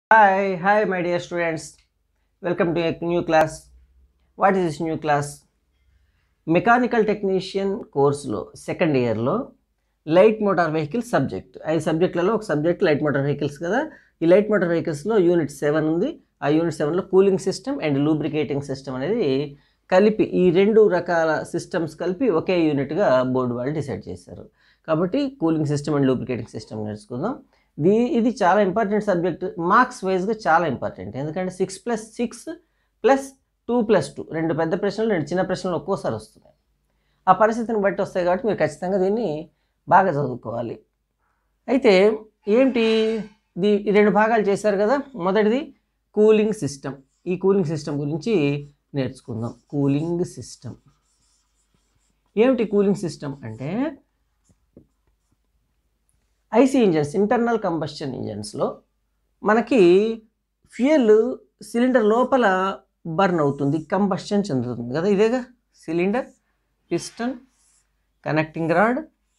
Hi, hi, my dear students. Welcome to a new class. What is this new class? Mechanical technician కోర్సులో second ఇయర్లో light motor vehicles subject ఐదు సబ్జెక్టులలో ఒక subject light motor vehicles కదా ఈ light motor వెహికల్స్లో unit seven ఉంది ఆ యూనిట్ సెవెన్లో cooling system and lubricating system అనేది కలిపి ఈ రెండు రకాల సిస్టమ్స్ కలిపి ఒకే యూనిట్గా బోర్డు వాళ్ళు డిసైడ్ చేశారు కాబట్టి cooling system and lubricating system నేర్చుకుందాం దీ ఇది చాలా ఇంపార్టెంట్ సబ్జెక్ట్ మార్క్స్ వైజ్గా చాలా ఇంపార్టెంట్ ఎందుకంటే six plus six plus two plus two రెండు పెద్ద ప్రశ్నలు రెండు చిన్న ప్రశ్నలు ఒక్కోసారి వస్తున్నాయి ఆ పరిస్థితిని బట్టి వస్తాయి కాబట్టి మీరు ఖచ్చితంగా దీన్ని బాగా చదువుకోవాలి అయితే ఏంటి దీ ఈ రెండు భాగాలు చేశారు కదా మొదటిది కూలింగ్ సిస్టమ్ ఈ కూలింగ్ సిస్టమ్ గురించి నేర్చుకుందాం కూలింగ్ సిస్టమ్ ఏమిటి కూలింగ్ సిస్టమ్ అంటే ఐసీ ఇంజన్స్ ఇంటర్నల్ కంబస్షన్ ఇంజన్స్లో మనకి ఫ్యూయల్ సిలిండర్ లోపల బర్న్ అవుతుంది కంబస్షన్ చెందుతుంది కదా ఇదేగా cylinder piston connecting rod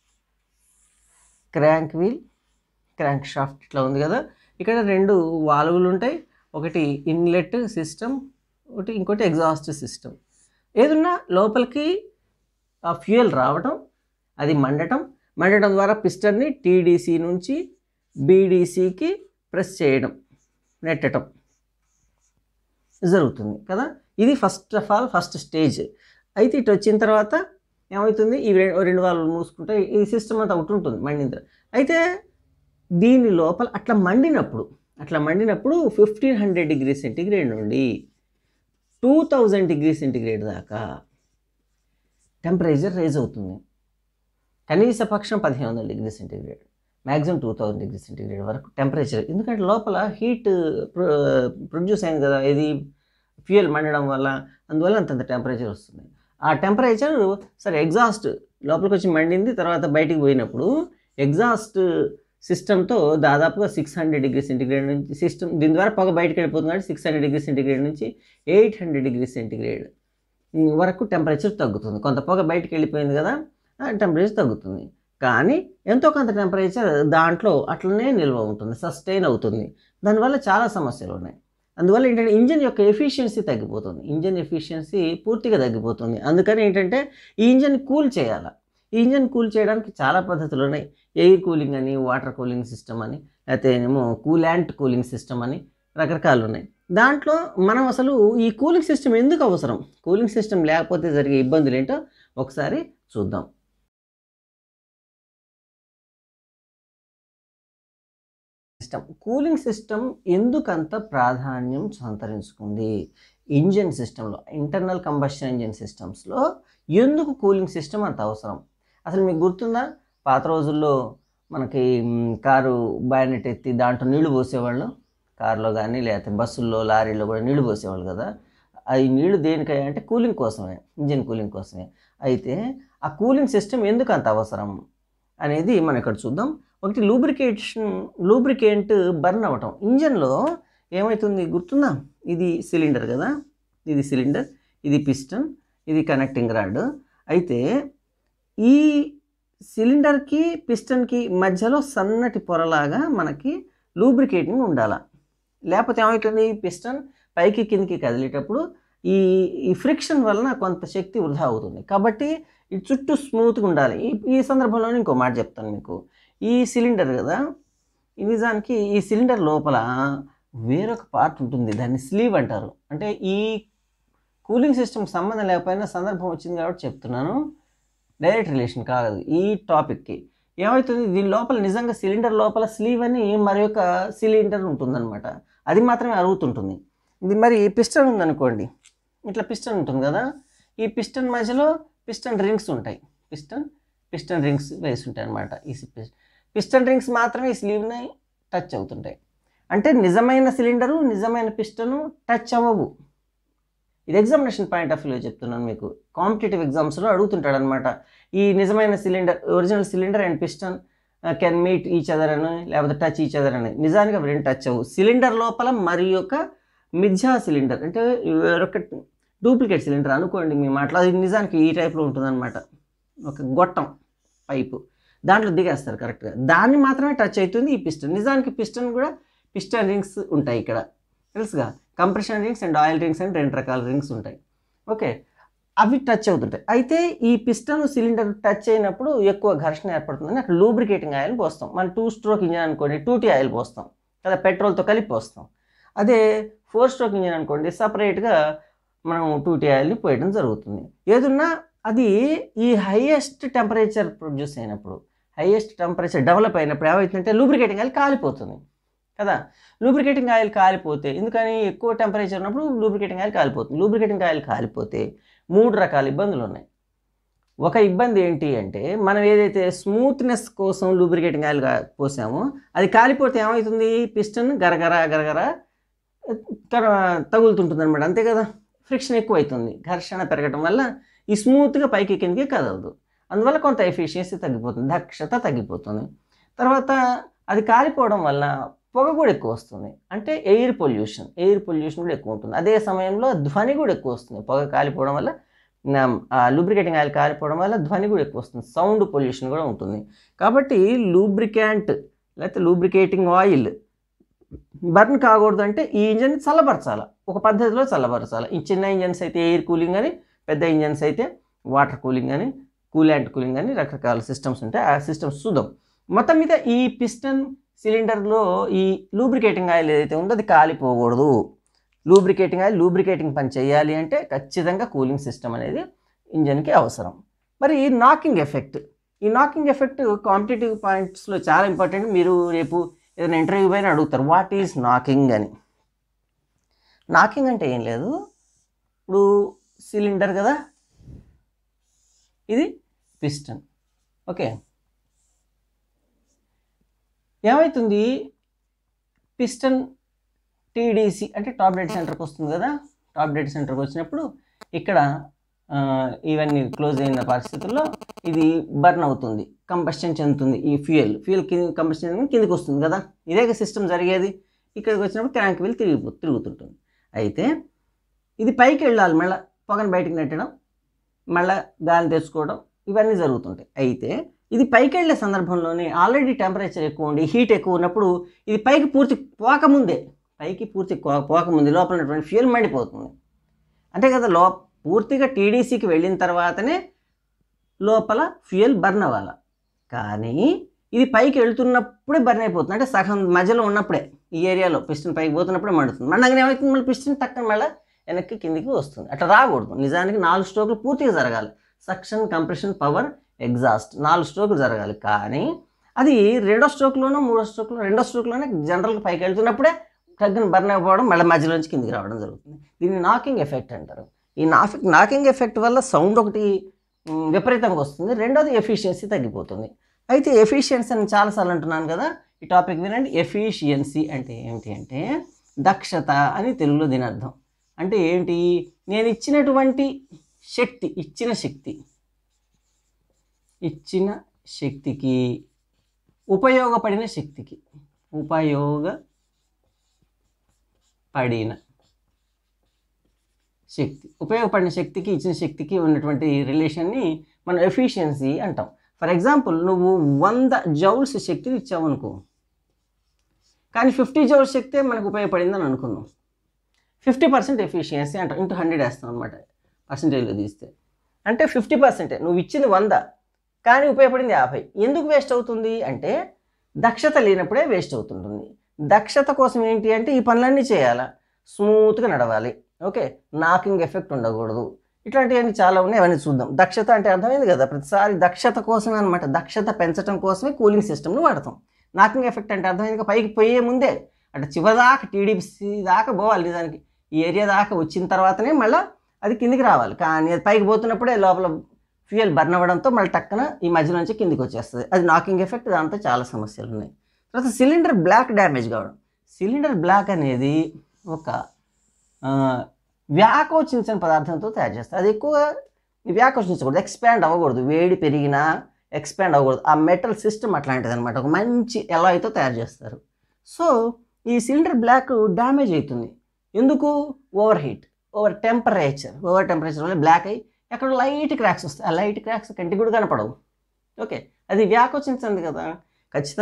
crank wheel crank shaft ఇట్లా ఉంది కదా ఇక్కడ రెండు వాల్వులు ఉంటాయి ఒకటి ఇన్లెట్ సిస్టమ్ ఒకటి ఇంకోటి ఎగ్జాస్ట్ సిస్టమ్ ఏదున్నా లోపలికి ఆ ఫ్యూయల్ రావటం అది మండటం మండటం ద్వారా పిస్టన్ని టీడీసీ నుంచి బీడీసీకి ప్రెస్ చేయడం నెట్టడం జరుగుతుంది కదా ఇది first of all first stage అయితే ఇటు వచ్చిన తర్వాత ఏమవుతుంది ఈ రె- రెండు వాళ్ళు మూసుకుంటే ఈ సిస్టమ్ అంతా ఒకటి ఉంటుంది మండిన తర్వాత. అయితే దీని లోపల అట్లా మండినప్పుడు అట్లా మండినప్పుడు ఫిఫ్టీన్ హండ్రెడ్ డిగ్రీ సెంటిగ్రేడ్ నుండి టూ థౌజండ్ డిగ్రీ సెంటిగ్రేడ్ దాకా టెంపరేచర్ రైజ్ అవుతుంది కనీస పక్షం పదిహేను వందల degree centigrade maximum two thousand degree centigrade వరకు టెంపరేచర్ ఎందుకంటే లోపల హీట్ ప్రొడ్యూస్ అయింది కదా ఇది ఫ్యూయల్ మండడం వల్ల అందువల్ల అంతంత టెంపరేచర్ వస్తుంది ఆ టెంపరేచర్ సరే ఎగ్జాస్ట్ లోపలికి వచ్చి మండింది తర్వాత బయటికి పోయినప్పుడు ఎగ్జాస్ట్ సిస్టమ్తో దాదాపుగా సిక్స్ హండ్రెడ్ డిగ్రీ సెంటిగ్రేడ్ నుంచి సిస్టమ్ దీని ద్వారా పొగ బయటకు వెళ్ళిపోతుంది కాబట్టి సిక్స్ హండ్రెడ్ డిగ్రీ సెంటిగ్రేడ్ నుంచి ఎయిట్ హండ్రెడ్ డిగ్రీ సెంటిగ్రేడ్ వరకు టెంపరేచర్ తగ్గుతుంది కొంత పొగ బయటికి వెళ్ళిపోయింది కదా టెంపరేచర్ తగ్గుతుంది కానీ ఎంతో కొంత టెంపరేచర్ దాంట్లో అట్లనే నిల్వ ఉంటుంది సస్టైన్ అవుతుంది దానివల్ల చాలా సమస్యలు ఉన్నాయి అందువల్ల ఏంటంటే ఇంజన్ యొక్క ఎఫిషియన్సీ తగ్గిపోతుంది ఇంజన్ ఎఫిషియన్సీ పూర్తిగా తగ్గిపోతుంది అందుకని ఏంటంటే ఈ ఇంజన్ కూల్ చేయాలి ఈ ఇంజన్ కూల్ చేయడానికి చాలా పద్ధతులు ఉన్నాయి ఎయిర్ కూలింగ్ అని వాటర్ కూలింగ్ సిస్టమ్ అని లేకపోతే ఏమో కూలాంట్ కూలింగ్ సిస్టమ్ అని రకరకాలు ఉన్నాయి దాంట్లో మనం అసలు ఈ కూలింగ్ సిస్టమ్ ఎందుకు అవసరం కూలింగ్ సిస్టమ్ లేకపోతే జరిగే ఇబ్బందులు ఏంటో ఒకసారి చూద్దాం సిస్టమ్ కూలింగ్ సిస్టమ్ ఎందుకంత ప్రాధాన్యం సంతరించుకుంది ఇంజన్ సిస్టంలో ఇంటర్నల్ కంబషన్ ఇంజన్ సిస్టమ్స్లో ఎందుకు కూలింగ్ సిస్టమ్ అంత అవసరం అసలు మీకు గుర్తుందా పాత రోజుల్లో మనకి మ్, కారు బాయనెట్ ఎత్తి దాంట్లో నీళ్లు పోసేవాళ్ళు కారులో కానీ లేకపోతే బస్సుల్లో లారీలో కూడా నీళ్లు పోసేవాళ్ళు కదా ఈ నీళ్లు దేనికై అంటే కూలింగ్ కోసమే ఇంజిన్ కూలింగ్ కోసమే అయితే ఆ కూలింగ్ సిస్టమ్ ఎందుకు అంత అవసరం అనేది మనం ఇక్కడ చూద్దాం ఒకటి లూబ్రికేషన్ లూబ్రికేంట్ బర్న్ అవ్వటం ఇంజన్లో ఏమవుతుంది గుర్తుందా ఇది సిలిండర్ కదా ఇది సిలిండర్ ఇది పిస్టన్ ఇది కనెక్టింగ్ రాడ్ అయితే ఈ సిలిండర్కి పిస్టన్కి మధ్యలో సన్నటి పొరలాగా మనకి లూబ్రికేటింగ్ ఉండాలి లేకపోతే ఏమవుతుంది పిస్టన్ పైకి కిందికి కదిలేటప్పుడు ఈ ఈ ఫ్రిక్షన్ వలన కొంత శక్తి వృధా అవుతుంది కాబట్టి ఈ చుట్టూ స్మూత్గా ఉండాలి ఈ ఈ సందర్భంలో ఇంకో మాట చెప్తాను మీకు ఈ సిలిండర్ కదా ఈ నిజానికి ఈ సిలిండర్ లోపల వేరొక పార్ట్ ఉంటుంది దాన్ని స్లీవ్ అంటారు అంటే ఈ కూలింగ్ సిస్టమ్ సంబంధం లేకపోయినా సందర్భం వచ్చింది కాబట్టి చెప్తున్నాను డైరెక్ట్ రిలేషన్ కాదు ఈ టాపిక్కి ఏమవుతుంది దీని లోపల నిజంగా సిలిండర్ లోపల స్లీవ్ అని మరి యొక్క సిలిండర్ ఉంటుందన్నమాట అది మాత్రమే అరుగుతుంటుంది ఇది మరి పిస్టన్ ఉందనుకోండి ఇట్లా పిస్టన్ ఉంటుంది కదా ఈ పిస్టన్ మధ్యలో పిస్టన్ రింగ్స్ ఉంటాయి పిస్టన్ పిస్టన్ రింగ్స్ వేసి ఉంటాయి అనమాట ఈ పిస్టన్ రింగ్స్ మాత్రమే ఈ స్లీవ్ని టచ్ అవుతుంటాయి అంటే నిజమైన సిలిండరు నిజమైన పిస్టను టచ్ అవ్వవు ఇది ఎగ్జామినేషన్ పాయింట్ ఆఫ్ వ్యూలో చెప్తున్నాను మీకు కాంపిటేటివ్ ఎగ్జామ్స్లో అడుగుతుంటాడు అనమాట ఈ నిజమైన cylinder original cylinder and piston can meet each other అని లేకపోతే టచ్ ఈచ్ అదర్ అని నిజానికి అవి రెండు టచ్ అవ్వు సిలిండర్ లోపల మరి యొక్క మిథ్యా సిలిండర్ అంటే ఒక డూప్లికేట్ సిలిండర్ అనుకోండి మీ మాటలో అది నిజానికి ఈ టైప్లో ఉంటుందన్నమాట ఒక గొట్టం పైపు దాంట్లో దిగేస్తారు కరెక్ట్గా దాన్ని మాత్రమే టచ్ అవుతుంది ఈ పిస్టన్ నిజానికి పిస్టన్ కూడా పిస్టన్ రింగ్స్ ఉంటాయి ఇక్కడ తెలుసుగా compression rings and oil rings అని రెండు రకాల రింగ్స్ ఉంటాయి ఓకే అవి టచ్ అవుతుంటాయి అయితే ఈ పిస్టన్ సిలిండర్ టచ్ అయినప్పుడు ఎక్కువ ఘర్షణ ఏర్పడుతుందని అక్కడ లూబ్రికేటింగ్ ఆయిల్ పోస్తాం మన టూ స్ట్రోక్ ఇంజిన్ అనుకోండి టూ టీ ఆయిల్ పోస్తాం కదా పెట్రోల్తో కలిపి పోస్తాం అదే ఫోర్ స్ట్రోక్ ఇంజిన్ అనుకోండి సపరేట్గా మనం టూ టీ ఆయిల్ని పోయడం జరుగుతుంది ఏదున్నా అది ఈ హైయెస్ట్ టెంపరేచర్ ప్రొడ్యూస్ అయినప్పుడు హైయెస్ట్ టెంపరేచర్ డెవలప్ అయినప్పుడు ఏమవుతుందంటే లూబ్రికేటింగ్ ఆయిల్ కాలిపోతుంది కదా లూబ్రికేటింగ్ ఆయిల్ కాలిపోతే ఎందుకని ఎక్కువ టెంపరేచర్ ఉన్నప్పుడు లూబ్రికేటింగ్ ఆయిల్ కాలిపోతుంది లూబ్రికేటింగ్ ఆయిల్ కాలిపోతే మూడు రకాల ఇబ్బందులు ఉన్నాయి ఒక ఇబ్బంది ఏంటి అంటే మనం ఏదైతే స్మూత్నెస్ కోసం లూబ్రికేటింగ్ ఆయిల్ గా- పోసామో అది కాలిపోతే ఏమవుతుంది పిస్టన్ గరగర గరగర తగులుతుంటుంది అనమాట అంతే కదా ఫ్రిక్షన్ ఎక్కువ అవుతుంది ఘర్షణ పెరగడం వల్ల ఈ స్మూత్గా పైకి కిందకి కదలదు అందువల్ల కొంత ఎఫిషియన్సీ తగ్గిపోతుంది దక్షత తగ్గిపోతుంది తర్వాత అది కాలిపోవడం వల్ల పొగ కూడా ఎక్కువ వస్తుంది అంటే ఎయిర్ పొల్యూషన్ ఎయిర్ పొల్యూషన్ కూడా ఎక్కువ ఉంటుంది అదే సమయంలో ధ్వని కూడా ఎక్కువ వస్తుంది పొగ కాలిపోవడం వల్ల లూబ్రికేటింగ్ ఆయిల్ కాలిపోవడం వల్ల ధ్వని కూడా ఎక్కువ వస్తుంది సౌండ్ పొల్యూషన్ కూడా ఉంటుంది కాబట్టి లూబ్రికాంట్ లేకపోతే లూబ్రికేటింగ్ ఆయిల్ బర్న్ కాకూడదు అంటే ఈ ఇంజన్ చల్లబరచాలి ఒక పద్ధతిలో చల్లబరచాలి ఈ చిన్న ఇంజన్స్ అయితే ఎయిర్ కూలింగ్ అని పెద్ద ఇంజన్స్ అయితే వాటర్ కూలింగ్ అని కూలాంట్ కూలింగ్ అని రకరకాల సిస్టమ్స్ ఉంటాయి ఆ సిస్టమ్స్ చూద్దాం మొత్తం మీద ఈ పిస్టన్ సిలిండర్లో ఈ లూబ్రికేటింగ్ ఆయిల్ ఏదైతే ఉందో అది కాలిపోకూడదు లూబ్రికేటింగ్ ఆయిల్ లూబ్రికేటింగ్ పని చేయాలి అంటే ఖచ్చితంగా కూలింగ్ సిస్టమ్ అనేది ఇంజన్కి అవసరం మరి నాకింగ్ ఎఫెక్ట్ ఈ నాకింగ్ ఎఫెక్ట్ కాంపిటేటివ్ పాయింట్స్లో చాలా ఇంపార్టెంట్ మీరు రేపు ఏదైనా ఇంటర్వ్యూ పైన అడుగుతారు వాట్ ఈజ్ నాకింగ్ అని నాకింగ్ అంటే ఏం లేదు ఇప్పుడు సిలిండర్ కదా ఇది పిస్టన్ ఓకే ఏమవుతుంది పిస్టన్ టీడీసీ అంటే టాప్ డేట్ సెంటర్కి వస్తుంది కదా టాప్ డేట్ సెంటర్కి వచ్చినప్పుడు ఇక్కడ ఆ, ఇవన్నీ క్లోజ్ అయిన పరిస్థితుల్లో ఇది బర్న్ అవుతుంది కంబస్షన్ చెందుతుంది ఈ ఫ్యూయల్ ఫ్యూయల్ కింద కంబస్షన్ చెంది కిందకి వస్తుంది కదా ఇదే సిస్టమ్ జరిగేది ఇక్కడికి వచ్చినప్పుడు క్రాంక్ వీల్ తిరిగిపో తిరుగుతుంటుంది అయితే ఇది పైకి వెళ్ళాలి మళ్ళీ పొగను బయటకు నెట్టడం మళ్ళీ గాలి తెచ్చుకోవడం ఇవన్నీ జరుగుతుంటాయి అయితే ఇది పైకి వెళ్ళే సందర్భంలోనే ఆల్రెడీ టెంపరేచర్ ఎక్కువ ఉండి హీట్ ఎక్కువ ఉన్నప్పుడు ఇది పైకి పూర్తి పోకముందే పైకి పూర్తి పో- పోకముందే లోపల ఉన్నటువంటి ఫ్యూయల్ మండిపోతుంది అంతే కదా లో పూర్తిగా టీడీసీకి వెళ్ళిన తర్వాతనే లోపల ఫ్యూయల్ బర్న్ అవ్వాలి కానీ ఇది పైకి వెళ్తున్నప్పుడే బర్న్ అయిపోతుంది అంటే సగం మధ్యలో ఉన్నప్పుడే ఈ ఏరియాలో పిస్టన్ పైకి పోతున్నప్పుడే మండుతుంది మండగానే ఏమవుతుంది మళ్ళీ పిస్టన్ టక్కన మళ్ళీ వెనక్కి కిందికి వస్తుంది అట్లా రాకూడదు నిజానికి నాలుగు స్ట్రోకులు పూర్తిగా జరగాలి సక్షన్ కంప్రెషన్ పవర్ ఎగ్జాస్ట్ నాలుగు స్ట్రోకులు జరగాలి కానీ అది రెండో స్ట్రోక్లోనో మూడో స్ట్రోక్లో రెండో స్ట్రోక్లోనే జనరల్గా పైకి వెళ్తున్నప్పుడే తగ్గిన బర్న్ అయిపోవడం మళ్ళీ మధ్యలోంచి కిందికి రావడం జరుగుతుంది దీన్ని నాకింగ్ ఎఫెక్ట్ అంటారు ఈ నాఫిక్ నాకింగ్ ఎఫెక్ట్ వల్ల సౌండ్ ఒకటి మ్, విపరీతంగా వస్తుంది రెండోది ఎఫిషియన్సీ తగ్గిపోతుంది అయితే ఎఫిషియన్సీ అని చాలాసార్లు అంటున్నాను కదా ఈ టాపిక్ వినండి ఎఫిషియన్సీ అంటే ఏమిటి అంటే దక్షత అని తెలుగులో దీని అర్థం అంటే ఏంటి నేను ఇచ్చినటువంటి శక్తి ఇచ్చిన శక్తి ఇచ్చిన శక్తికి ఉపయోగపడిన శక్తికి ఉపయోగపడిన శక్తి ఉపయోగపడిన శక్తికి ఇచ్చిన శక్తికి ఉన్నటువంటి రిలేషన్ని మనం ఎఫిషియన్సీ అంటాం ఫర్ ఎగ్జాంపుల్ నువ్వు వంద జౌల్స్ శక్తిని ఇచ్చావు అనుకో కానీ ఫిఫ్టీ జౌల్స్ శక్తే మనకు ఉపయోగపడిందని అనుకున్నాం ఫిఫ్టీ పర్సెంట్ ఎఫిషియన్సీ అంటాం ఇంటూ హండ్రెడ్ వేస్తాం అనమాట పర్సంటేజ్లో తీస్తే అంటే ఫిఫ్టీ పర్సెంటే నువ్వు ఇచ్చింది వంద కానీ ఉపయోగపడింది యాభై ఎందుకు వేస్ట్ అవుతుంది అంటే దక్షత లేనప్పుడే వేస్ట్ అవుతుంటుంది దక్షత కోసం ఏంటి అంటే ఈ పనులన్నీ చేయాలా స్మూత్గా నడవాలి ఓకే నాకింగ్ ఎఫెక్ట్ ఉండకూడదు ఇట్లాంటివన్నీ చాలా ఉన్నాయి అవన్నీ చూద్దాం దక్షత అంటే అర్థమైంది కదా ప్రతిసారి దక్షత కోసమే అనమాట దక్షత పెంచడం కోసమే కూలింగ్ సిస్టమ్ని వాడతాం నాకింగ్ ఎఫెక్ట్ అంటే అర్థమైంది కదా, పైకి పోయే ముందే అంటే చివరిదాకా టీడీపీ దాకా పోవాలి నిజానికి ఈ ఏరియా దాకా వచ్చిన తర్వాతనే మళ్ళీ అది కిందికి రావాలి కానీ అది పైకి పోతున్నప్పుడే లోపల ఫ్యూయల్ బర్న్ అవ్వడంతో మళ్ళీ టక్కన ఈ మధ్య నుంచి కిందికి వచ్చేస్తుంది అది నాకింగ్ ఎఫెక్ట్ దాంతో చాలా సమస్యలు ఉన్నాయి తర్వాత సిలిండర్ బ్లాక్ డ్యామేజ్ కావడం సిలిండర్ బ్లాక్ అనేది ఒక ఆ, వ్యాకోచించని పదార్థంతో తయారు చేస్తారు అది ఎక్కువ వ్యాకోచించకూడదు ఎక్స్పాండ్ అవ్వకూడదు వేడి పెరిగినా ఎక్స్పాండ్ అవ్వకూడదు ఆ మెటల్ సిస్టమ్ అట్లాంటిది అనమాట ఒక మంచి ఎలాయ్తో తయారు చేస్తారు సో ఈ సిలిండర్ బ్లాక్ డ్యామేజ్ అవుతుంది ఎందుకు over heat over temperature over temperature వల్ల బ్లాక్ అయ్యి ఎక్కడ లైట్ క్రాక్స్ వస్తాయి ఆ లైట్ క్రాక్స్ కంటికి కూడా కనపడవు ఓకే అది వ్యాకోచించింది కదా ఖచ్చితంగా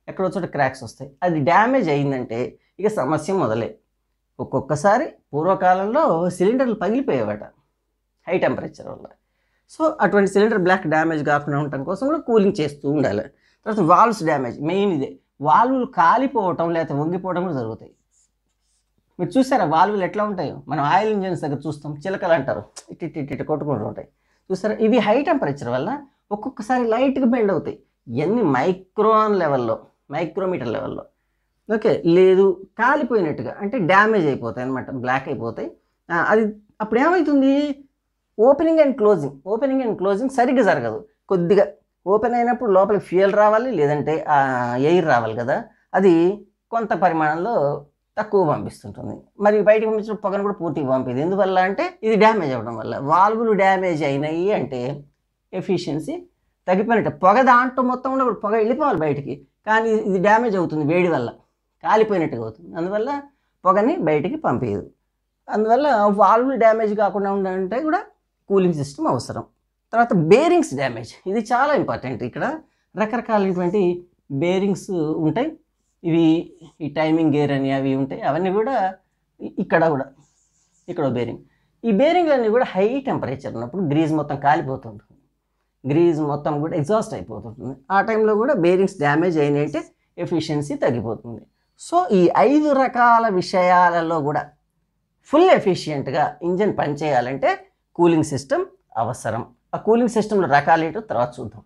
ఎక్కడో చోట క్రాక్స్ వస్తాయి అది డ్యామేజ్ అయిందంటే ఇక సమస్య మొదలే ఒక్కొక్కసారి పూర్వకాలంలో సిలిండర్లు పగిలిపోయేవట హై టెంపరేచర్ వల్ల సో అటువంటి సిలిండర్ బ్లాక్ డ్యామేజ్ కాకుండా ఉండటం కోసం కూడా కూలింగ్ చేస్తూ ఉండాలి తర్వాత వాల్వ్స్ డ్యామేజ్ మెయిన్ ఇదే వాల్వులు కాలిపోవటం లేకపోతే వంగిపోవడం కూడా జరుగుతాయి మీరు చూసారా వాల్వులు ఎట్లా ఉంటాయో మనం ఆయిల్ ఇంజన్స్ దగ్గర చూస్తాం చిలకలు అంటారు ఇటు ఇటు ఇటు ఇటు కొట్టుకుంటూ ఉంటాయి చూసారా ఇవి హై టెంపరేచర్ వల్ల ఒక్కొక్కసారి లైట్గా బెండ్ అవుతాయి ఇవన్నీ మైక్రోన్ లెవెల్లో మైక్రోమీటర్ లెవెల్లో ఓకే లేదు కాలిపోయినట్టుగా అంటే డ్యామేజ్ అయిపోతాయి అనమాట బ్లాక్ అయిపోతాయి ఆ, అది అప్పుడు ఏమవుతుంది opening and closing opening and closing సరిగ్గా జరగదు కొద్దిగా ఓపెన్ అయినప్పుడు లోపలికి ఫ్యూయల్ రావాలి లేదంటే ఎయిర్ రావాలి కదా అది కొంత పరిమాణంలో తక్కువ పంపిస్తుంటుంది మరి బయటకు పంపించిన పొగను కూడా పూర్తిగా పంపేది ఎందువల్ల అంటే ఇది డ్యామేజ్ అవ్వడం వల్ల వాల్వులు డ్యామేజ్ అయినాయి అంటే ఎఫిషియన్సీ తగ్గిపోయినట్టు పొగ దాంట్లో మొత్తం కూడా పొగ వెళ్ళిపోవాలి బయటికి కానీ ఇది డ్యామేజ్ అవుతుంది వేడి వల్ల కాలిపోయినట్టుగా అవుతుంది అందువల్ల పొగని బయటికి పంపేయదు అందువల్ల వాల్వులు డ్యామేజ్ కాకుండా ఉండాలంటే కూడా కూలింగ్ సిస్టమ్ అవసరం తర్వాత బేరింగ్స్ డ్యామేజ్ ఇది చాలా ఇంపార్టెంట్ ఇక్కడ రకరకాలైనటువంటి బేరింగ్స్ ఉంటాయి ఇవి ఈ టైమింగ్ గేర్ అని అవి ఉంటాయి అవన్నీ కూడా ఇ- ఇక్కడ కూడా ఇక్కడ బేరింగ్ ఈ బేరింగ్ అన్నీ కూడా హై టెంపరేచర్ ఉన్నప్పుడు గ్రీజ్ మొత్తం కాలిపోతుంటుంది గ్రీజ్ మొత్తం కూడా ఎగ్జాస్ట్ అయిపోతుంటుంది ఆ టైంలో కూడా బేరింగ్స్ డ్యామేజ్ అయినాయి అంటే ఎఫిషియన్సీ తగ్గిపోతుంది సో ఈ ఐదు రకాల విషయాలలో కూడా ఫుల్ ఎఫిషియెంట్గా ఇంజన్ పనిచేయాలంటే కూలింగ్ సిస్టమ్ అవసరం ఆ కూలింగ్ సిస్టంలో రకాలు ఏంటో తర్వాత చూద్దాం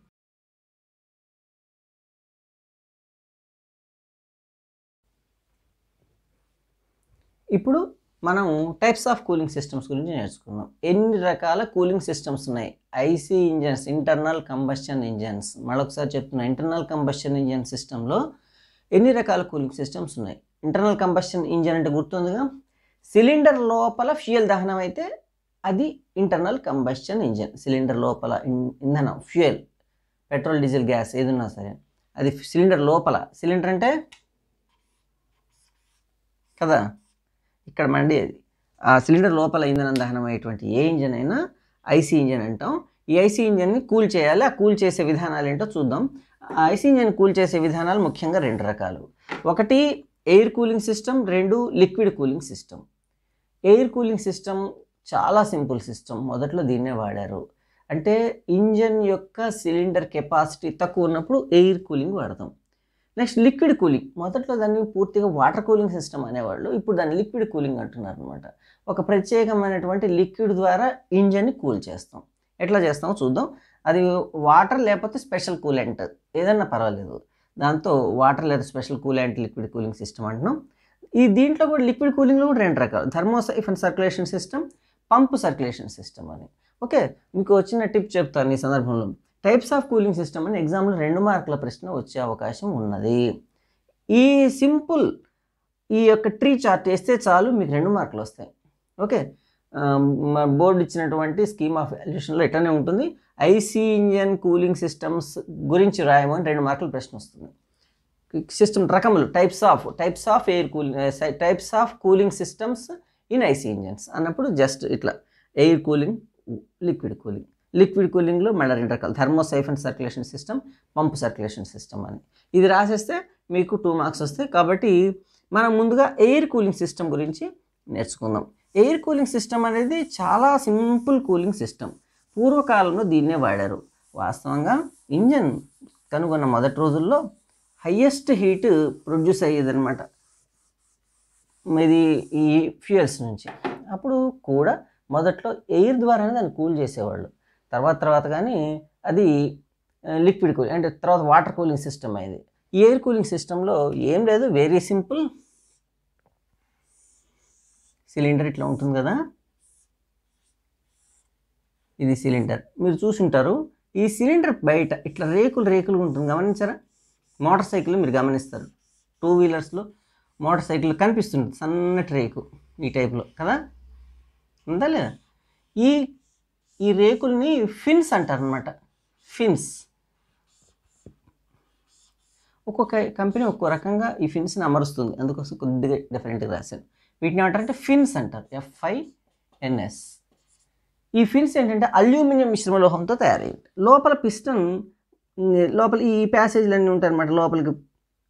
ఇప్పుడు మనం టైప్స్ ఆఫ్ కూలింగ్ సిస్టమ్స్ గురించి నేర్చుకుందాం ఎన్ని రకాల కూలింగ్ సిస్టమ్స్ ఉన్నాయి IC engines internal combustion engines మరొకసారి చెప్తున్నా ఇంటర్నల్ కంబషన్ ఇంజన్ సిస్టంలో ఎన్ని రకాల కూలింగ్ సిస్టమ్స్ ఉన్నాయి ఇంటర్నల్ కంబషన్ ఇంజన్ అంటే గుర్తుందిగా సిలిండర్ లోపల ఫ్యూయల్ దహనం అయితే అది ఇంటర్నల్ కంబషన్ ఇంజన్ సిలిండర్ లోపల ఇన్- ఇంధనం ఫ్యూయల్ పెట్రోల్ డీజిల్ గ్యాస్ ఏదున్నా సరే అది సిలిండర్ లోపల సిలిండర్ అంటే కదా ఇక్కడ మండి అది ఆ సిలిండర్ లోపల ఇంధనం దహనం అయ్యేటువంటి ఏ ఇంజన్ అయినా ఐసీ ఇంజన్ అంటాం ఈ ఐసీ ఇంజన్ని కూల్ చేయాలి ఆ కూల్ చేసే విధానాలు ఏంటో చూద్దాం ఆ ఐసీ ఇంజన్ కూల్ చేసే విధానాలు ముఖ్యంగా రెండు రకాలు ఒకటి ఎయిర్ కూలింగ్ సిస్టమ్ రెండు liquid cooling system air cooling system చాలా సింపుల్ సిస్టమ్ మొదట్లో దీన్నే వాడారు అంటే ఇంజన్ యొక్క సిలిండర్ కెపాసిటీ తక్కువ ఉన్నప్పుడు ఎయిర్ కూలింగ్ వాడతాం నెక్స్ట్ లిక్విడ్ కూలింగ్ మొదట్లో దాన్ని పూర్తిగా వాటర్ కూలింగ్ సిస్టమ్ అనేవాళ్ళు ఇప్పుడు దాన్ని లిక్విడ్ కూలింగ్ అంటున్నారు అనమాట ఒక ప్రత్యేకమైనటువంటి లిక్విడ్ ద్వారా ఇంజన్ని కూల్ చేస్తాం ఎట్లా చేస్తామో చూద్దాం అది వాటర్ లేకపోతే స్పెషల్ కూలెంట్ ఏదన్నా పర్వాలేదు దాంతో వాటర్ లేదా special coolant liquid cooling system అంటున్నాం ఈ దీంట్లో కూడా లిక్విడ్ కూలింగ్లో కూడా రెండు రకాలు thermosiphon circulation system pump circulation system అని ఓకే మీకు వచ్చిన టిప్ చెప్తాను ఈ సందర్భంలో టైప్స్ ఆఫ్ కూలింగ్ సిస్టమ్ అని ఎగ్జామ్లో రెండు మార్కుల ప్రశ్న వచ్చే అవకాశం ఉన్నది ఈ సింపుల్ ఈ యొక్క ట్రీ చార్ట్ వేస్తే చాలు మీకు రెండు మార్కులు వస్తాయి ఓకే బోర్డు ఇచ్చినటువంటి స్కీమ్ ఆఫ్ వాల్యుయేషన్లో ఎట్లనే ఉంటుంది ఐసీ ఇంజన్ కూలింగ్ సిస్టమ్స్ గురించి రాయమని రెండు మార్కుల ప్రశ్న వస్తుంది సిస్టమ్ రకములు types of types of air cooling types of cooling systems in IC engines అన్నప్పుడు జస్ట్ ఇట్లా air cooling liquid cooling liquid కూలింగ్లో మళ్ళీ రెండు రకాలు thermosiphon circulation system pump circulation system అని ఇది రాసేస్తే మీకు టూ మార్క్స్ వస్తాయి కాబట్టి మనం ముందుగా ఎయిర్ కూలింగ్ సిస్టమ్ గురించి నేర్చుకుందాం ఎయిర్ కూలింగ్ సిస్టమ్ అనేది చాలా సింపుల్ కూలింగ్ సిస్టమ్ పూర్వకాలంలో దీన్నే వాడారు వాస్తవంగా ఇంజన్ కనుగొన్న మొదటి రోజుల్లో హయ్యెస్ట్ హీట్ ప్రొడ్యూస్ అయ్యేదన్నమాట ఇది ఈ ఫ్యూయల్స్ నుంచి అప్పుడు కూడా మొదట్లో ఎయిర్ ద్వారానే దాన్ని కూల్ చేసేవాళ్ళు తర్వాత తర్వాత కానీ అది లిక్విడ్ కూలింగ్ అంటే తర్వాత వాటర్ కూలింగ్ సిస్టమ్ అయింది ఈ ఎయిర్ కూలింగ్ సిస్టంలో ఏం లేదు వెరీ సింపుల్ సిలిండర్ ఇట్లా ఉంటుంది కదా ఇది సిలిండర్ మీరు చూసుంటారు ఈ సిలిండర్ బయట ఇట్లా రేకులు రేకులు ఉంటుంది గమనించారా మోటార్ సైకిల్ మీరు గమనిస్తారు టూ వీలర్స్లో మోటార్ సైకిల్ కనిపిస్తుంది సన్నటి రేకు ఈ టైప్లో కదా ఉందా లేదా ఈ ఈ రేకుల్ని ఫిన్స్ అంటారు అనమాట ఫిన్స్ ఒక్కొక్క కంపెనీ ఒక్కో రకంగా ఈ ఫిన్స్ని అమరుస్తుంది అందుకోసం కొద్దిగా డిఫరెంట్గా రాశాను వీటిని ఏమంటారంటే ఫిన్స్ అంటారు ఎఫ్ఐఎన్ఎస్ ఈ ఫిన్స్ ఏంటంటే అల్యూమినియం మిశ్రమ లోహంతో తయారయ్యింది లోపల పిస్టన్ లోపల ఈ ప్యాసేజ్లు అన్నీ ఉంటాయి అనమాట లోపలికి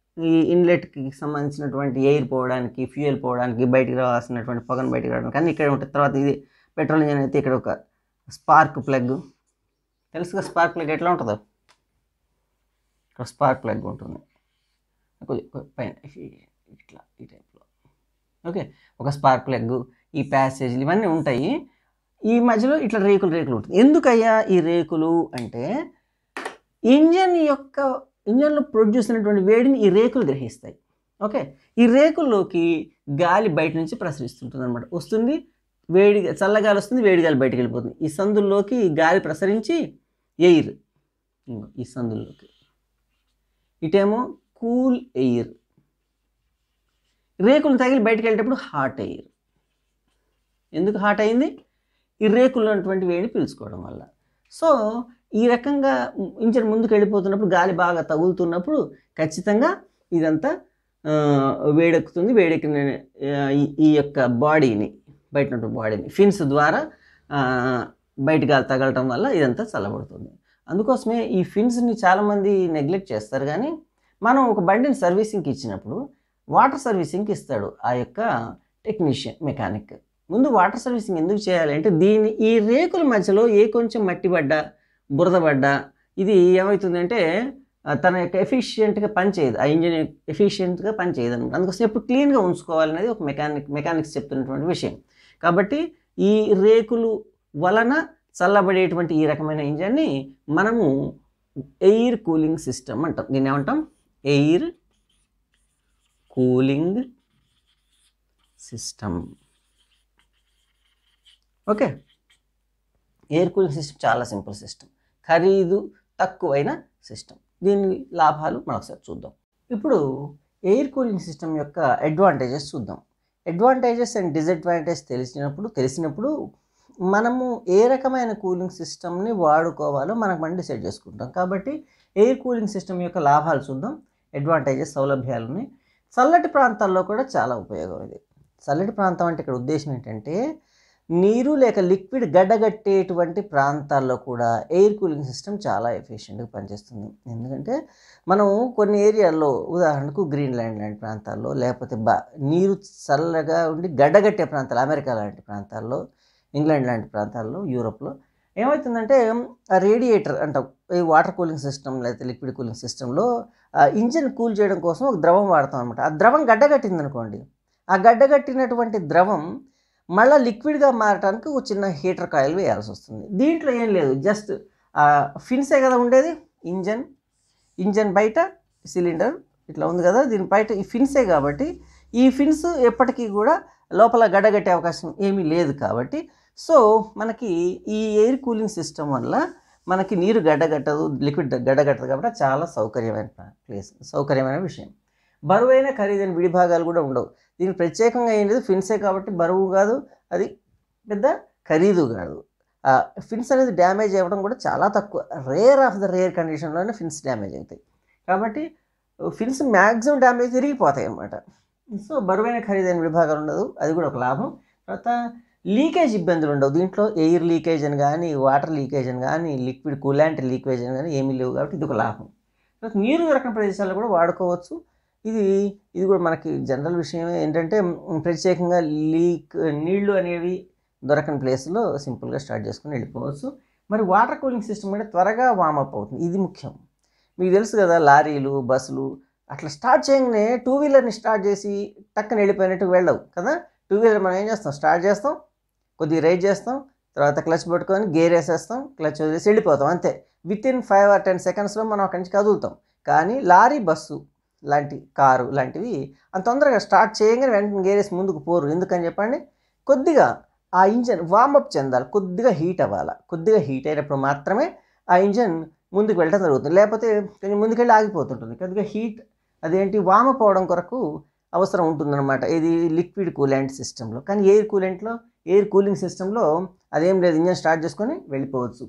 ఈ ఇన్లెట్కి సంబంధించినటువంటి ఎయిర్ పోవడానికి ఫ్యూయల్ పోవడానికి బయటికి రావాల్సినటువంటి పొగను బయటికి రావడానికి అన్నీ ఇక్కడే ఉంటుంది తర్వాత ఇది పెట్రోల్ ఇంజన్ అయితే ఇక్కడ ఒక స్పార్క్ ప్లగ్ తెలుసుగా స్పార్క్ ప్లగ్ ఎట్లా ఉంటుందో ఇక్కడ స్పార్క్ ప్లగ్ ఉంటుంది కొద్ది పైన ఇట్లా ఈ టైప్లో ఓకే ఒక స్పార్క్ ప్లగ్ ఈ ప్యాసేజ్లు ఇవన్నీ ఉంటాయి ఈ మధ్యలో ఇట్లా రేకులు రేకులు ఉంటుంది ఎందుకయ్యా ఈ రేకులు అంటే ఇంజన్ యొక్క ఇంజన్లో ప్రొడ్యూస్ అయినటువంటి వేడిని ఈ రేకులు గ్రహిస్తాయి ఓకే ఈ రేకుల్లోకి గాలి బయట నుంచి ప్రసరిస్తుంటుంది అనమాట వస్తుంది వేడి చల్లగాలి వస్తుంది వేడి గాలి బయటకు వెళ్ళిపోతుంది ఈ సందుల్లోకి గాలి ప్రసరించి ఎయిర్ ఇదిగో ఈ సందుల్లోకి ఇటేమో కూల్ ఎయిర్ రేకులు తగిలి బయటకు వెళ్ళేటప్పుడు హాట్ ఎయిర్ ఎందుకు హాట్ అయింది ఈ రేకుల్లో ఉన్నటువంటి వేడిని పీల్చుకోవడం వల్ల సో ఈ రకంగా ఇంజన్ ముందుకు వెళ్ళిపోతున్నప్పుడు గాలి బాగా తగులుతున్నప్పుడు ఖచ్చితంగా ఇదంతా ఆ, వేడెక్కుతుంది వేడెక్కిన ఆ, ఈ- ఈ యొక్క బాడీని బయట ఉన్నటువంటి బాడీని ఫిన్స్ ద్వారా ఆ, బయట గాలి తగలటం వల్ల ఇదంతా చల్లబడుతుంది అందుకోసమే ఈ ఫిన్స్ని చాలామంది నెగ్లెక్ట్ చేస్తారు కానీ మనం ఒక బండిని సర్వీసింగ్కి ఇచ్చినప్పుడు వాటర్ సర్వీసింగ్కి ఇస్తాడు ఆ యొక్క టెక్నీషియన్ మెకానిక్ ముందు వాటర్ సర్వీసింగ్ ఎందుకు చేయాలి అంటే దీని ఈ రేకుల మధ్యలో ఏ కొంచెం మట్టి పడ్డా బురద పడ్డా ఇది ఏమవుతుందంటే ఆ, తన యొక్క ఎఫిషియెంట్గా పనిచేయదు ఆ ఇంజిన్ ఎఫిషియెంట్గా పనిచేయదు అనమాట అందుకోసం ఎప్పుడు క్లీన్గా ఉంచుకోవాలనేది ఒక మెకానిక్ మెకానిక్స్ చెప్తున్నటువంటి విషయం కాబట్టి ఈ రేకులు వలన చల్లబడేటువంటి ఈ రకమైన ఇంజన్ని మనము ఎయిర్ కూలింగ్ సిస్టమ్ అంటాం దీన్ని ఏమంటాం air cooling system okay air cooling system చాలా సింపుల్ సిస్టమ్ ఖరీదు తక్కువైన సిస్టమ్ దీని లాభాలు మరొకసారి చూద్దాం ఇప్పుడు ఎయిర్ కూలింగ్ సిస్టమ్ యొక్క అడ్వాంటేజెస్ చూద్దాం అడ్వాంటేజెస్ అండ్ డిసడ్వాంటేజ్ తెలిసినప్పుడు తెలిసినప్పుడు మనము ఏ రకమైన కూలింగ్ సిస్టమ్ని వాడుకోవాలో మనకు మనం డిసైడ్ చేసుకుంటాం కాబట్టి ఎయిర్ కూలింగ్ సిస్టమ్ యొక్క లాభాలు చూద్దాం అడ్వాంటేజెస్ సౌలభ్యాలని చల్లటి ప్రాంతాల్లో కూడా చాలా ఉపయోగం ఇది చల్లటి ప్రాంతం అంటే ఇక్కడ ఉద్దేశం ఏంటంటే నీరు లేక లిక్విడ్ గడ్డగట్టేటువంటి ప్రాంతాల్లో కూడా ఎయిర్ కూలింగ్ సిస్టమ్ చాలా ఎఫిషియెంట్గా పనిచేస్తుంది ఎందుకంటే మనం కొన్ని ఏరియాల్లో ఉదాహరణకు గ్రీన్లాండ్ లాంటి ప్రాంతాల్లో లేకపోతే బా నీరు చల్లగా ఉండి గడ్డగట్టే ప్రాంతాలు అమెరికా లాంటి ప్రాంతాల్లో ఇంగ్లాండ్ లాంటి ప్రాంతాల్లో యూరోప్లో ఏమవుతుందంటే ఆ రేడియేటర్ అంటాం ఈ వాటర్ కూలింగ్ సిస్టమ్ లేకపోతే లిక్విడ్ కూలింగ్ సిస్టంలో ఇంజిన్ కూల్ చేయడం కోసం ఒక ద్రవం వాడతాం అనమాట ఆ ద్రవం గడ్డగట్టింది అనుకోండి ఆ గడ్డగట్టినటువంటి ద్రవం మళ్ళీ లిక్విడ్గా మారడానికి ఒక చిన్న హీటర్ కాయిల్ వేయాల్సి వస్తుంది దీంట్లో ఏం లేదు జస్ట్ ఫిన్సే కదా ఉండేది ఇంజన్ ఇంజన్ బయట సిలిండర్ ఇట్లా ఉంది కదా దీని బయట ఈ ఫిన్సే కాబట్టి ఈ ఫిన్స్ ఎప్పటికీ కూడా లోపల గడ్డగట్టే అవకాశం ఏమీ లేదు కాబట్టి సో మనకి ఈ ఎయిర్ కూలింగ్ సిస్టమ్ వల్ల మనకి నీరు గడ్డగట్టదు లిక్విడ్ గడ్డగట్టదు కాబట్టి చాలా సౌకర్యమైన ప్లేస్ సౌకర్యమైన విషయం బరువైన ఖరీదైన విడిభాగాలు కూడా ఉండవు దీనికి ప్రత్యేకంగా ఏం లేదు ఫిన్సే కాబట్టి బరువు కాదు అది పెద్ద ఖరీదు కాదు ఆ ఫిన్స్ అనేది డ్యామేజ్ అవ్వడం కూడా చాలా తక్కువ రేర్ ఆఫ్ ద రేర్ కండిషన్లోనే ఫిన్స్ డ్యామేజ్ అవుతాయి కాబట్టి ఫిన్స్ మ్యాక్సిమం డ్యామేజ్ తిరిగిపోతాయి అన్నమాట సో బరువైన ఖరీదైన విభాగాలు ఉండదు అది కూడా ఒక లాభం తర్వాత లీకేజ్ ఇబ్బందులు ఉండవు దీంట్లో ఎయిర్ లీకేజ్ అని కానీ వాటర్ లీకేజ్ అని కానీ లిక్విడ్ కూలాంట్ లీకేజ్ అని కానీ ఏమీ లేవు కాబట్టి ఇది ఒక లాభం తర్వాత నీరు దొరకని ప్రదేశాల్లో కూడా వాడుకోవచ్చు ఇది ఇది కూడా మనకి జనరల్ విషయం ఏంటంటే మ్, ప్రత్యేకంగా లీక్ నీళ్లు అనేవి దొరకని ప్లేస్లో సింపుల్గా స్టార్ట్ చేసుకుని వెళ్ళిపోవచ్చు మరి వాటర్ కూలింగ్ సిస్టమ్ అంటే త్వరగా వామప్ అవుతుంది ఇది ముఖ్యం మీకు తెలుసు కదా లారీలు బస్సులు అట్లా స్టార్ట్ చేయగానే టూ వీలర్ని స్టార్ట్ చేసి టక్కన వెళ్ళిపోయినట్టు వెళ్ళవు కదా టూ వీలర్ మనం ఏం చేస్తాం స్టార్ట్ చేస్తాం కొద్దిగా రైడ్ చేస్తాం తర్వాత క్లచ్ పట్టుకొని గేర్ వేసేస్తాం క్లచ్ వదిలేసి వెళ్ళిపోతాం అంతే within five or ten సెకండ్స్లో మనం అక్కడి నుంచి కదులుతాం కానీ లారీ బస్సు లాంటి కారు లాంటివి అంత తొందరగా స్టార్ట్ చేయగానే వెంటనే గేర్ వేసి ముందుకు పోరు ఎందుకని చెప్పండి కొద్దిగా ఆ ఇంజన్ వార్మప్ చెందాలి కొద్దిగా హీట్ అవ్వాలి కొద్దిగా హీట్ అయినప్పుడు మాత్రమే ఆ ఇంజన్ ముందుకు వెళ్ళడం జరుగుతుంది లేకపోతే కొంచెం ముందుకెళ్ళి ఆగిపోతుంటుంది కొద్దిగా హీట్ అదేంటి వామప్ అవడం కొరకు అవసరం ఉంటుందన్నమాట ఇది లిక్విడ్ కూలెంట్ సిస్టంలో కానీ ఎయిర్ కూలెంట్లో ఎయిర్ కూలింగ్ సిస్టంలో అదేం లేదు ఇంజన్ స్టార్ట్ చేసుకొని వెళ్ళిపోవచ్చు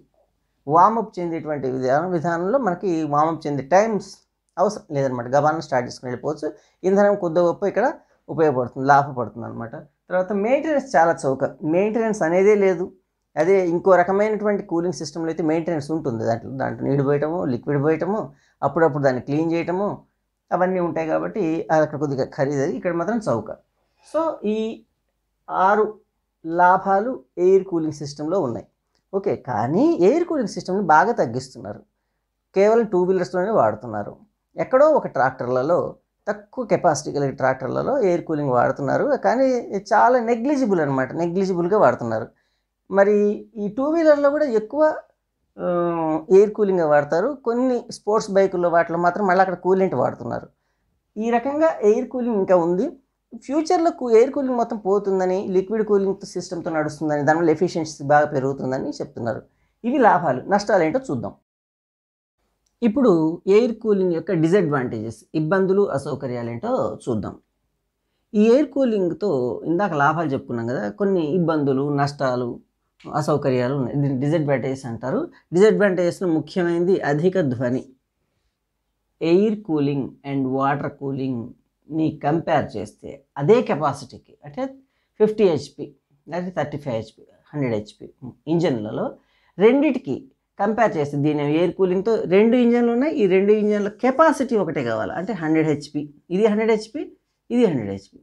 వామప్ చెందేటువంటి విధానం విధానంలో మనకి వామప్ చెందే టైమ్స్ అవసరం లేదనమాట గబాన్ని స్టార్ట్ చేసుకుని వెళ్ళిపోవచ్చు ఇంధనం కొద్ది గొప్ప ఇక్కడ ఉపయోగపడుతుంది లాభపడుతుంది అనమాట తర్వాత మెయింటెనెన్స్ చాలా చౌక మెయింటెనెన్స్ అనేదే లేదు అదే ఇంకో రకమైనటువంటి కూలింగ్ సిస్టంలో అయితే మెయింటెనెన్స్ ఉంటుంది దాంట్లో దాంట్లో నీళ్ళు పోయటము లిక్విడ్ పోయటము అప్పుడప్పుడు దాన్ని క్లీన్ చేయటము అవన్నీ ఉంటాయి కాబట్టి అది అక్కడ కొద్దిగా ఖరీదు ఇక్కడ మాత్రం చౌక సో ఈ ఆరు లాభాలు ఎయిర్ కూలింగ్ సిస్టంలో ఉన్నాయి ఓకే కానీ ఎయిర్ కూలింగ్ సిస్టమ్ని బాగా తగ్గిస్తున్నారు కేవలం టూ వీలర్స్లోనే వాడుతున్నారు ఎక్కడో ఒక ట్రాక్టర్లలో తక్కువ కెపాసిటీ కలిగిన ట్రాక్టర్లలో ఎయిర్ కూలింగ్ వాడుతున్నారు కానీ చాలా నెగ్లిజిబుల్ అనమాట నెగ్లిజిబుల్గా వాడుతున్నారు మరి ఈ టూ వీలర్లో కూడా ఎక్కువ ఆ, ఎయిర్ కూలింగ్ వాడతారు కొన్ని స్పోర్ట్స్ బైకుల్లో వాటిలో మాత్రం మళ్ళీ అక్కడ కూలింట్ వాడుతున్నారు ఈ రకంగా ఎయిర్ కూలింగ్ ఇంకా ఉంది ఫ్యూచర్లో కూ- ఎయిర్ కూలింగ్ మొత్తం పోతుందని లిక్విడ్ కూలింగ్ సిస్టమ్తో నడుస్తుందని దానివల్ల ఎఫిషియన్సీ బాగా పెరుగుతుందని చెప్తున్నారు ఇవి లాభాలు నష్టాలు ఏంటో చూద్దాం ఇప్పుడు ఎయిర్ కూలింగ్ యొక్క డిసడ్వాంటేజెస్ ఇబ్బందులు అసౌకర్యాలు ఏంటో చూద్దాం ఈ ఎయిర్ కూలింగ్తో ఇందాక లాభాలు చెప్పుకున్నాం కదా కొన్ని ఇబ్బందులు నష్టాలు అసౌకర్యాలు ఉన్నాయి దీన్ని డిసడ్వాంటేజెస్ అంటారు డిసడ్వాంటేజెస్లో ముఖ్యమైనది అధిక ధ్వని ఎయిర్ కూలింగ్ అండ్ వాటర్ కూలింగ్ని కంపేర్ చేస్తే అదే కెపాసిటీకి అంటే ఫిఫ్టీ హెచ్పి లేదా thirty five HP hundred HP ఇంజన్లలో రెండిటికి కంపేర్ చేస్తే దీని ఎయిర్ కూలింగ్తో రెండు ఇంజన్లు ఉన్నాయి ఈ రెండు ఇంజన్ల కెపాసిటీ ఒకటే కావాలి అంటే హండ్రెడ్ హెచ్పి ఇది హండ్రెడ్ హెచ్పి ఇది హండ్రెడ్ హెచ్పి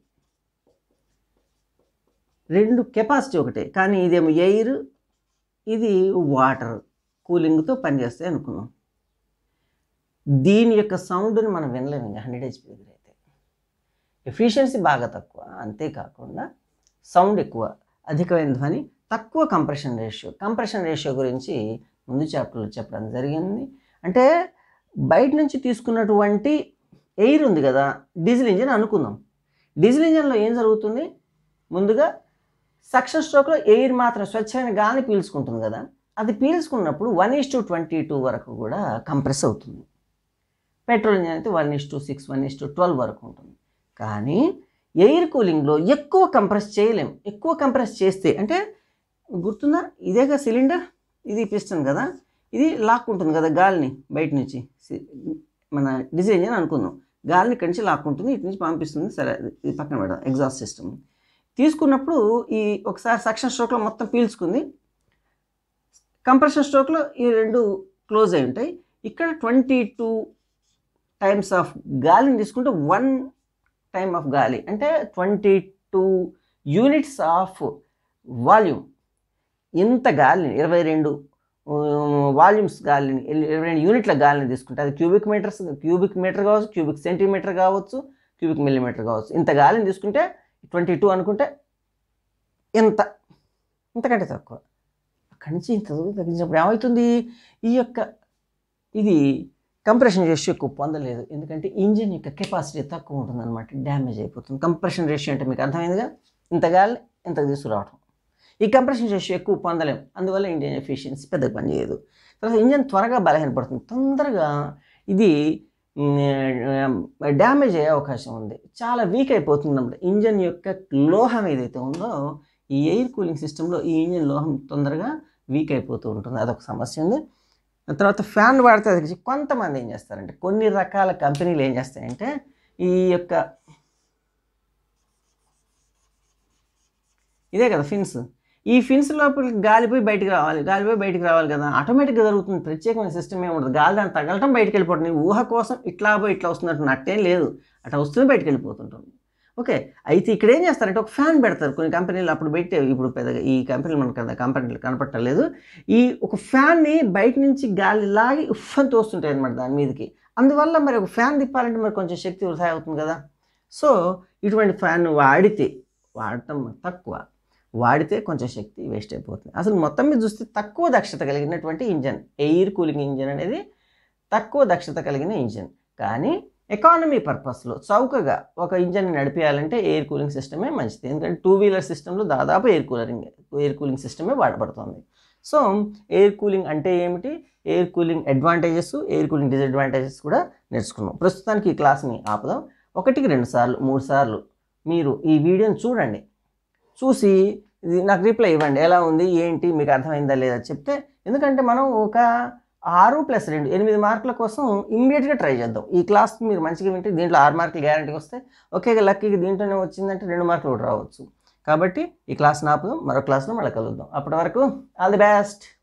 రెండు కెపాసిటీ ఒకటే కానీ ఇదేమో ఎయిర్ ఇది వాటర్ కూలింగ్తో పనిచేస్తాయి అనుకున్నాం దీని యొక్క సౌండ్ని మనం వినలేము ఇంకా హండ్రెడ్ హెచ్పి దగ్గర అయితే ఎఫిషియన్సీ బాగా తక్కువ అంతేకాకుండా సౌండ్ ఎక్కువ అధికమైన ధ్వని తక్కువ కంప్రెషన్ రేషియో కంప్రెషన్ రేషియో గురించి ముందు చాప్టర్లో చెప్పడం జరిగింది అంటే బయట నుంచి తీసుకున్నటువంటి ఎయిర్ ఉంది కదా డీజిల్ ఇంజిన్ అనుకుందాం డీజిల్ ఇంజిన్లో ఏం జరుగుతుంది ముందుగా సక్షన్ స్ట్రోక్లో ఎయిర్ మాత్రం స్వచ్ఛమైన గాలి పీల్చుకుంటుంది కదా అది పీల్చుకున్నప్పుడు one is to twenty two వరకు కూడా కంప్రెస్ అవుతుంది పెట్రోల్ ఇంజిన్ అయితే one is to six one is to twelve వరకు ఉంటుంది కానీ ఎయిర్ కూలింగ్లో ఎక్కువ కంప్రెస్ చేయలేం ఎక్కువ కంప్రెస్ చేస్తే అంటే గుర్తుందా ఇదేగా సిలిండర్ ఇది పిస్టన్ కదా ఇది లాక్కుంటుంది కదా గాలిని బయట నుంచి సి- మన డీజిల్ ఇంజిన్ అనుకుందాం గాలిని ఇక్కడి నుంచి లాక్కుంటుంది ఇటు నుంచి పంపిస్తుంది సరే ఇది పక్కన పెడదాం ఎగ్జాస్ట్ సిస్టమ్ తీసుకున్నప్పుడు ఈ ఒకసారి సక్షన్ స్ట్రోక్లో మొత్తం పీల్చుకుంది కంప్రెషన్ స్ట్రోక్లో ఈ రెండు క్లోజ్ అయి ఉంటాయి ఇక్కడ ట్వంటీ టూ టైమ్స్ ఆఫ్ గాలిని తీసుకుంటే వన్ టైమ్ ఆఫ్ గాలి అంటే twenty two units of volume ఇంత గాలిని ఇరవై రెండు వాల్యూమ్స్ గాలిని ఇరవై రెండు యూనిట్ల గాలిని తీసుకుంటే అది క్యూబిక్ మీటర్స్ క్యూబిక్ మీటర్ కావచ్చు క్యూబిక్ సెంటీమీటర్ కావచ్చు క్యూబిక్ మిల్లీమీటర్ కావచ్చు ఇంత గాలిని తీసుకుంటే ట్వంటీ టూ అనుకుంటే ఇంత ఇంతకంటే తక్కువ అక్కడి నుంచి ఇంత దూరం తగ్గించినప్పుడు ఏమవుతుంది ఈ యొక్క ఇది కంప్రెషన్ రేషియో ఎక్కువ పొందలేదు ఎందుకంటే ఇంజిన్ యొక్క కెపాసిటీ తక్కువ ఉంటుంది అనమాట డ్యామేజ్ అయిపోతుంది కంప్రెషన్ రేషియో అంటే మీకు అర్థమైందిగా ఇంత గాలి ఇంతకు తీసుకురావడం ఈ కంప్రెషన్ రేషియో ఎక్కువ పొందలేం అందువల్ల ఇంజిన్ ఎఫిషియన్సీ పెద్దగా పనిచేయదు తర్వాత ఇంజిన్ త్వరగా బలహీనపడుతుంది తొందరగా ఇది డ్యామేజ్ అయ్యే అవకాశం ఉంది చాలా వీక్ అయిపోతుంది అన్నమాట ఇంజన్ యొక్క లోహం ఏదైతే ఉందో ఈ ఎయిర్ కూలింగ్ సిస్టంలో ఈ ఇంజన్ లోహం తొందరగా వీక్ అయిపోతూ ఉంటుంది అదొక సమస్య ఉంది తర్వాత ఫ్యాన్ వాడితే అది కొంతమంది ఏం చేస్తారంటే కొన్ని రకాల కంపెనీలు ఏం చేస్తాయంటే ఈ యొక్క ఇదే కదా ఫిన్స్ ఈ ఫిన్స్ లోపలికి గాలిపోయి బయటికి రావాలి గాలిపోయి బయటికి రావాలి కదా ఆటోమేటిక్గా జరుగుతుంది ప్రత్యేకమైన సిస్టమ్ ఏమి ఉండదు గాలి దాన్ని తగలటం బయటికి వెళ్ళిపోతుంది ఊహ కోసం ఇట్లా పోయి ఇట్లా వస్తున్నట్టు అట్టేం లేదు అట్లా వస్తుంది బయటికి వెళ్ళిపోతుంటుంది ఓకే అయితే ఇక్కడ ఏం చేస్తారంటే ఒక ఫ్యాన్ పెడతారు కొన్ని కంపెనీలు అప్పుడు పెట్టే ఇప్పుడు పెద్దగా ఈ కంపెనీలు మనకు కదా కంపెనీలు కనపట్టలేదు ఈ ఒక ఫ్యాన్ని బయట నుంచి గాలి లాగి ఉఫ్ అని తోస్తుంటాయి అనమాట దాని మీదకి అందువల్ల మరి ఒక ఫ్యాన్ తిప్పాలంటే మరి కొంచెం శక్తి వృధా అవుతుంది కదా సో ఇటువంటి ఫ్యాన్ వాడితే వాడటం తక్కువ వాడితే కొంచెం శక్తి వేస్ట్ అయిపోతుంది అసలు మొత్తం మీద చూస్తే తక్కువ దక్షత కలిగినటువంటి ఇంజన్ ఎయిర్ కూలింగ్ ఇంజన్ అనేది తక్కువ దక్షత కలిగిన ఇంజన్ కానీ ఎకానమీ పర్పస్లో చౌకగా ఒక ఇంజన్ నడిపేయాలంటే ఎయిర్ కూలింగ్ సిస్టమే మంచిది ఎందుకంటే టూ వీలర్ సిస్టంలో దాదాపు ఎయిర్ కూలరింగ్ ఎయిర్ కూలింగ్ సిస్టమే వాడబడుతుంది సో ఎయిర్ కూలింగ్ అంటే ఏమిటి air cooling advantages air cooling disadvantages కూడా నేర్చుకున్నాం ప్రస్తుతానికి ఈ క్లాస్ని ఆపుదాం ఒకటికి రెండు సార్లు మూడు సార్లు మీరు ఈ వీడియోని చూడండి చూసి ఇది నాకు రిప్లై ఇవ్వండి ఎలా ఉంది ఏంటి మీకు అర్థమైందా లేదా చెప్తే ఎందుకంటే మనం ఒక ఆరు ప్లస్ రెండు ఎనిమిది మార్కుల కోసం ఇమ్మీడియట్గా ట్రై చేద్దాం ఈ క్లాస్ మీరు మంచిగా వింటే దీంట్లో ఆరు మార్కులు గ్యారంటీ వస్తే ఓకే లక్కీగా దీంట్లోనే వచ్చిందంటే రెండు మార్కులు కూడా రావచ్చు కాబట్టి ఈ క్లాస్ ఆపుదాం మరో క్లాస్లో మళ్ళీ కలుద్దాం అప్పటి వరకు ఆల్ ది బెస్ట్